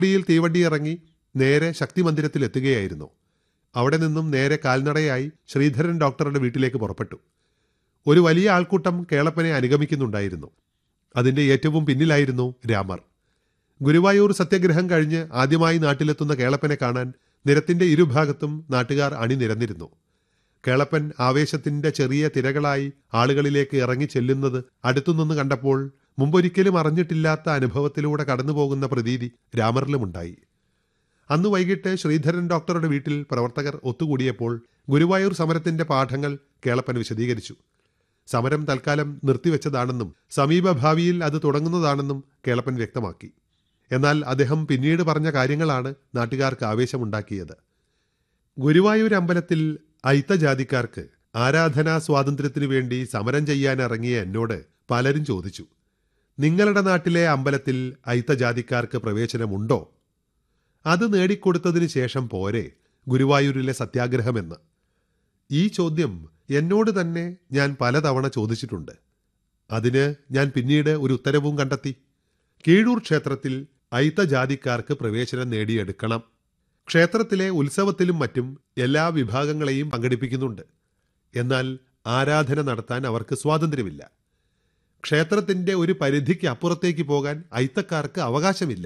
ഡിയിൽ തീവണ്ടി ഇറങ്ങി നേരെ ശക്തി മന്ദിരത്തിൽ എത്തുകയായിരുന്നു അവിടെ നിന്നും നേരെ കാൽനടയായി ശ്രീധരൻ ഡോക്ടറുടെ വീട്ടിലേക്ക് പുറപ്പെട്ടു ഒരു വലിയ ആൾക്കൂട്ടം കേളപ്പനെ അനുഗമിക്കുന്നുണ്ടായിരുന്നു അതിന്റെ ഏറ്റവും പിന്നിലായിരുന്നു രാമർ ഗുരുവായൂർ സത്യഗ്രഹം കഴിഞ്ഞ് ആദ്യമായി നാട്ടിലെത്തുന്ന കേളപ്പനെ കാണാൻ നിരത്തിന്റെ ഇരുഭാഗത്തും നാട്ടുകാർ അണിനിരന്നിരുന്നു കേളപ്പൻ ആവേശത്തിന്റെ ചെറിയ തിരകളായി ആളുകളിലേക്ക് ഇറങ്ങി ചെല്ലുന്നത് അടുത്തുനിന്ന് കണ്ടപ്പോൾ മുമ്പൊരിക്കലും അറിഞ്ഞിട്ടില്ലാത്ത അനുഭവത്തിലൂടെ കടന്നുപോകുന്ന പ്രതീതി രാമറിലുമുണ്ടായി അന്ന് വൈകിട്ട് ശ്രീധരൻ ഡോക്ടറുടെ വീട്ടിൽ പ്രവർത്തകർ ഒത്തുകൂടിയപ്പോൾ ഗുരുവായൂർ സമരത്തിന്റെ പാഠങ്ങൾ കേളപ്പൻ വിശദീകരിച്ചു സമരം തൽക്കാലം നിർത്തിവെച്ചതാണെന്നും സമീപഭാവിയിൽ അത് തുടങ്ങുന്നതാണെന്നും കേളപ്പൻ വ്യക്തമാക്കി എന്നാൽ അദ്ദേഹം പിന്നീട് പറഞ്ഞ കാര്യങ്ങളാണ് നാട്ടുകാർക്ക് ആവേശമുണ്ടാക്കിയത് ഗുരുവായൂർ അമ്പലത്തിൽ അയിത്തജാതിക്കാർക്ക് ആരാധനാ സ്വാതന്ത്ര്യത്തിനു വേണ്ടി സമരം ചെയ്യാൻ ഇറങ്ങിയ എന്നോട് പലരും ചോദിച്ചു നിങ്ങളുടെ നാട്ടിലെ അമ്പലത്തിൽ അയിത്തജാതിക്കാർക്ക് പ്രവേശനമുണ്ടോ അത് നേടിക്കൊടുത്തതിന് ശേഷം പോരെ ഗുരുവായൂരിലെ സത്യാഗ്രഹമെന്ന് ഈ ചോദ്യം എന്നോട് തന്നെ ഞാൻ പലതവണ ചോദിച്ചിട്ടുണ്ട് അതിന് ഞാൻ പിന്നീട് ഒരു ഉത്തരവും കണ്ടെത്തി കീഴൂർ ക്ഷേത്രത്തിൽ അയിത്തജാതിക്കാർക്ക് പ്രവേശനം നേടിയെടുക്കണം ക്ഷേത്രത്തിലെ ഉത്സവത്തിലും മറ്റും എല്ലാ വിഭാഗങ്ങളെയും പങ്കെടുപ്പിക്കുന്നുണ്ട് എന്നാൽ ആരാധന നടത്താൻ അവർക്ക് സ്വാതന്ത്ര്യമില്ല ക്ഷേത്രത്തിന്റെ ഒരു പരിധിക്ക് അപ്പുറത്തേക്ക് പോകാൻ അയിത്തക്കാർക്ക് അവകാശമില്ല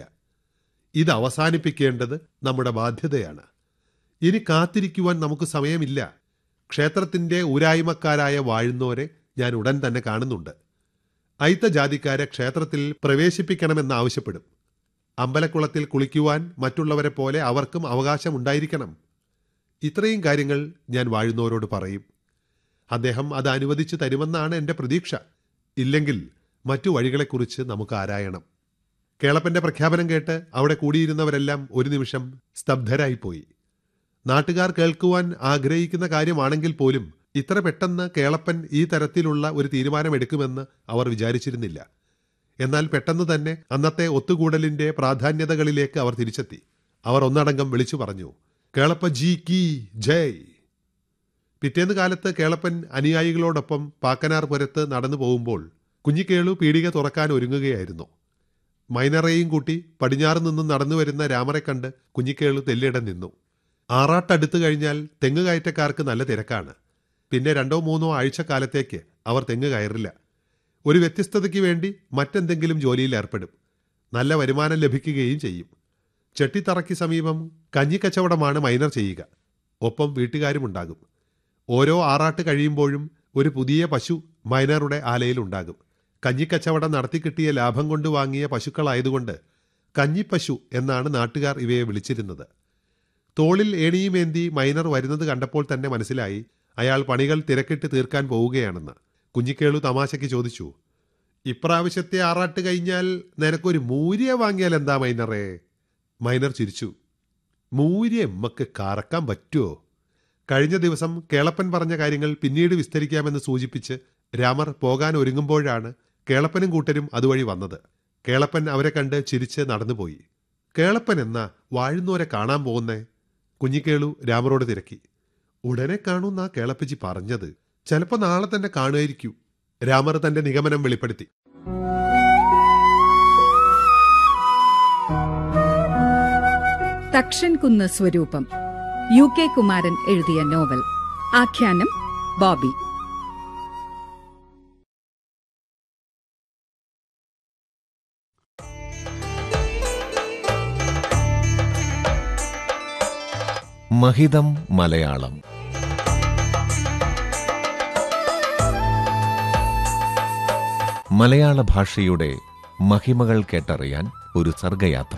ഇത് അവസാനിപ്പിക്കേണ്ടത് നമ്മുടെ ബാധ്യതയാണ് ഇനി കാത്തിരിക്കുവാൻ നമുക്ക് സമയമില്ല ക്ഷേത്രത്തിന്റെ ഊരായ്മക്കാരായ വാഴുന്നോരെ ഞാൻ ഉടൻ തന്നെ കാണുന്നുണ്ട് അയിത്ത ജാതിക്കാരെ ക്ഷേത്രത്തിൽ പ്രവേശിപ്പിക്കണമെന്ന് ആവശ്യപ്പെടും അമ്പലക്കുളത്തിൽ കുളിക്കുവാൻ മറ്റുള്ളവരെ പോലെ അവർക്കും അവകാശമുണ്ടായിരിക്കണം ഇത്രയും കാര്യങ്ങൾ ഞാൻ വാഴുന്നവരോട് പറയും അദ്ദേഹം അത് അനുവദിച്ചു തരുമെന്നാണ് എൻ്റെ പ്രതീക്ഷ ഇല്ലെങ്കിൽ മറ്റു വഴികളെക്കുറിച്ച് നമുക്ക് ആരായണം കേളപ്പന്റെ പ്രഖ്യാപനം കേട്ട് അവിടെ കൂടിയിരുന്നവരെല്ലാം ഒരു നിമിഷം സ്തബ്ധരായിപ്പോയി നാട്ടുകാർ കേൾക്കുവാൻ ആഗ്രഹിക്കുന്ന കാര്യമാണെങ്കിൽ പോലും ഇത്ര പെട്ടെന്ന് കേളപ്പൻ ഈ തരത്തിലുള്ള ഒരു തീരുമാനമെടുക്കുമെന്ന് അവർ വിചാരിച്ചിരുന്നില്ല എന്നാൽ പെട്ടെന്ന് തന്നെ അന്നത്തെ ഒത്തുകൂടലിന്റെ പ്രാധാന്യതകളിലേക്ക് അവർ തിരിച്ചെത്തി അവർ ഒന്നടങ്കം വിളിച്ചു പറഞ്ഞു കേളപ്പ ജി കി ജയ് പിറ്റേന്ന് കാലത്ത് കേളപ്പൻ അനുയായികളോടൊപ്പം പാക്കനാർ പുരത്ത് നടന്നു പോകുമ്പോൾ കുഞ്ഞിക്കേളു പീടിക തുറക്കാൻ ഒരുങ്ങുകയായിരുന്നു മൈനറേയും കൂട്ടി പടിഞ്ഞാറ് നിന്നും നടന്നു വരുന്ന രാമറെ കണ്ട് കുഞ്ഞിക്കേളു തെല്ലിടം നിന്നു ആറാട്ടടുത്തു കഴിഞ്ഞാൽ തെങ്ങ് കയറ്റക്കാർക്ക് നല്ല തിരക്കാണ് പിന്നെ രണ്ടോ മൂന്നോ ആഴ്ചക്കാലത്തേക്ക് അവർ തെങ്ങ് കയറില്ല ഒരു വ്യത്യസ്തതയ്ക്ക് വേണ്ടി മറ്റെന്തെങ്കിലും ജോലിയിൽ ഏർപ്പെടും നല്ല വരുമാനം ലഭിക്കുകയും ചെയ്യും ചെട്ടിത്തറയ്ക്ക് സമീപം കഞ്ഞിക്കച്ചവടമാണ് മൈനർ ചെയ്യുക ഒപ്പം വീട്ടുകാരുമുണ്ടാകും ഓരോ ആറാട്ട് കഴിയുമ്പോഴും ഒരു പുതിയ പശു മൈനറുടെ ആലയിലുണ്ടാകും കഞ്ഞിക്കച്ചവടം നടത്തിക്കിട്ടിയ ലാഭം കൊണ്ട് വാങ്ങിയ പശുക്കളായതുകൊണ്ട് കഞ്ഞിപ്പശു എന്നാണ് നാട്ടുകാർ ഇവയെ വിളിച്ചിരുന്നത് തോളിൽ ഏണിയുമേന്തി മൈനർ വരുന്നത് കണ്ടപ്പോൾ തന്നെ മനസ്സിലായി അയാൾ പണികൾ തിരക്കിട്ട് തീർക്കാൻ പോവുകയാണെന്ന് കുഞ്ഞിക്കേളു തമാശയ്ക്ക് ചോദിച്ചു ഇപ്രാവശ്യത്തെ ആറാട്ട് കഴിഞ്ഞാൽ നിനക്കൊരു മൂര്യ വാങ്ങിയാൽ എന്താ മൈനറേ മൈനർ ചിരിച്ചു മൂര്യ എമ്മക്ക് കറക്കാൻ പറ്റുമോ കഴിഞ്ഞ ദിവസം കേളപ്പൻ പറഞ്ഞ കാര്യങ്ങൾ പിന്നീട് വിസ്തരിക്കാമെന്ന് സൂചിപ്പിച്ച് രാമർ പോകാൻ ഒരുങ്ങുമ്പോഴാണ് കേളപ്പനും കൂട്ടരും അതുവഴി വന്നത് കേളപ്പൻ അവരെ കണ്ട് ചിരിച്ച് നടന്നുപോയി കേളപ്പൻ എന്നാ വാഴുന്നോരെ കാണാൻ പോകുന്നേ കുഞ്ഞിക്കേളു രാമറോട് തിരക്കി ഉടനെ കാണൂന്നാ കേളപ്പച്ചി പറഞ്ഞത് ചിലപ്പോ നാളെ തന്നെ കാണുമായിരിക്കൂ രാമർ തന്റെ നിഗമനം വെളിപ്പെടുത്തി തക്ഷൻകുന്ന് സ്വരൂപം യു കെ കുമാരൻ എഴുതിയ നോവൽ ആഖ്യാനം ബോബി മഹിതം മലയാളം മലയാള ഭാഷയുടെ മഹിമകൾ കേട്ടറിയാൻ ഒരു സർഗയാത്ര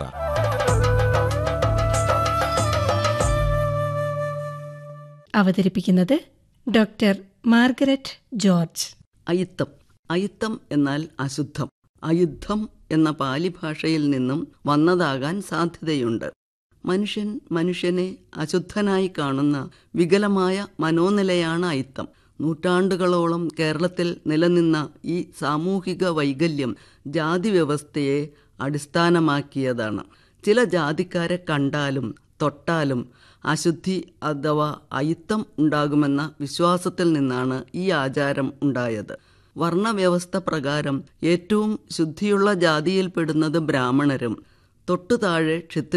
അവതരിപ്പിക്കുന്നത് ഡോക്ടർ മാർഗരറ്റ് ജോർജ് അയിത്തം അയിത്തം എന്നാൽ അശുദ്ധം അയുദ്ധം എന്ന പാലി ഭാഷയിൽ നിന്നും വന്നതാകാൻ സാധ്യതയുണ്ട് മനുഷ്യൻ മനുഷ്യനെ അശുദ്ധനായി കാണുന്ന വികലമായ മനോനിലയാണ് അയിത്തം നൂറ്റാണ്ടുകളോളം കേരളത്തിൽ നിലനിന്ന ഈ സാമൂഹിക വൈകല്യം ജാതി വ്യവസ്ഥയെ അടിസ്ഥാനമാക്കിയതാണ് ചില ജാതിക്കാരെ കണ്ടാലും തൊട്ടാലും അശുദ്ധി അഥവാ അയിത്തം ഉണ്ടാകുമെന്ന വിശ്വാസത്തിൽ നിന്നാണ് ഈ ആചാരം ഉണ്ടായത് വർണ്ണവ്യവസ്ഥ പ്രകാരം ഏറ്റവും ശുദ്ധിയുള്ള ജാതിയിൽപ്പെടുന്നത് ബ്രാഹ്മണരും തൊട്ടു താഴെ ക്ഷത്രിയ